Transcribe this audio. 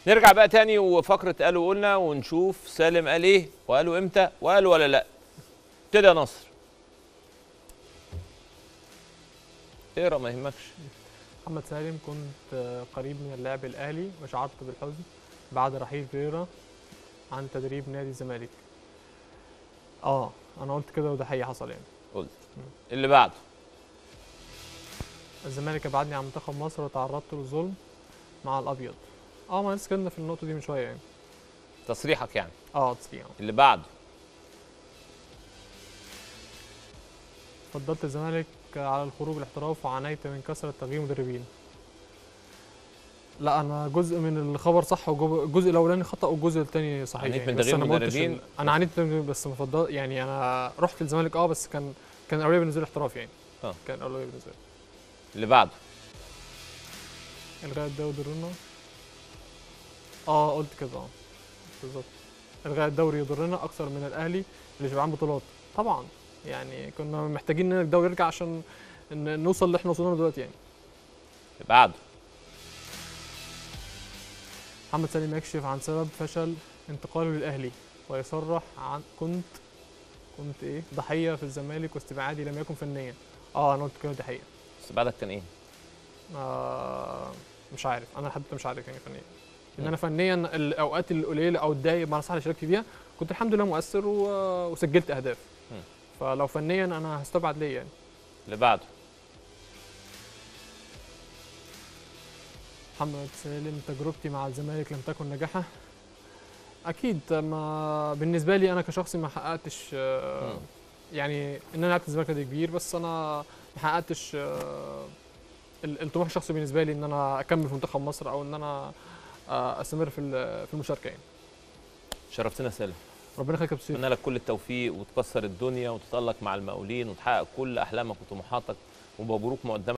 نرجع بقى تاني وفقره قالوا قلنا ونشوف سالم قال ايه وقالوا امتى وقالوا ولا لا ابتدي يا نصر اقرا ما يهمكش محمد سالم كنت آه، قريب من اللعب الاهلي وشعرت بالحزن بعد رحيل فيريرا عن تدريب نادي الزمالك اه انا قلت كده وده حقيقي حصل يعني قلت اللي بعده الزمالك ابعدني عن منتخب مصر وتعرضت للظلم مع الابيض اه ما لسه اتكلمنا في النقطه دي من شويه يعني تصريحك يعني اه تصريح اللي بعده فضلت الزمالك على الخروج الاحتراف وعانيت من كثره تغيير مدربين لا انا جزء من الخبر صح والجزء الاولاني خطا والجزء الثاني صحيح عانيت يعني من بس تغيير أنا ما قلتش مدربين؟ ال- انا عانيت من تغيير بس مفضل يعني انا رحت الزمالك اه بس كان كان اولويه بالنسبه لي الاحتراف يعني آه. كان اولويه بالنسبه لي اللي بعده الغاء الدوري يضرنا اه قلت كده اه بالظبط الغاء الدوري يضرنا اكثر من الاهلي اللي شبعان بطولات طبعا يعني كنا محتاجين ان الدوري يرجع عشان ن- نوصل اللي احنا وصلنا له دلوقتي يعني اللي بعده محمد سالم يكشف عن سبب فشل انتقاله للاهلي ويصرح عن كنت كنت ايه ضحيه في الزمالك واستبعادي لم يكن فنيا اه انا قلت كده دي حقيقه بس بعدك كان ايه آه مش عارف انا لحد دلوقتي مش عارف يعني فنيا ان مم. انا فنيا الاوقات القليله او الدقايق مع اللي شاركت فيها كنت الحمد لله مؤثر و... وسجلت اهداف مم. فلو فنيا انا هستبعد ليه يعني اللي بعده محمد سالم تجربتي مع الزمالك لم تكن ناجحه اكيد ما بالنسبه لي انا كشخص ما حققتش آه، مم. يعني ان انا لعبت الزمالك نادي كبير بس انا ما حققتش آه، ال- الطموح الشخصي بالنسبه لي ان انا اكمل في منتخب مصر او ان انا آه، استمر في ال- في المشاركه يعني شرفتنا سالم ربنا يخليك يا أبو سيف. اتمنى لك كل التوفيق وتكسر الدنيا وتتألق مع المقاولين وتحقق كل احلامك وطموحاتك ومبروك مقدما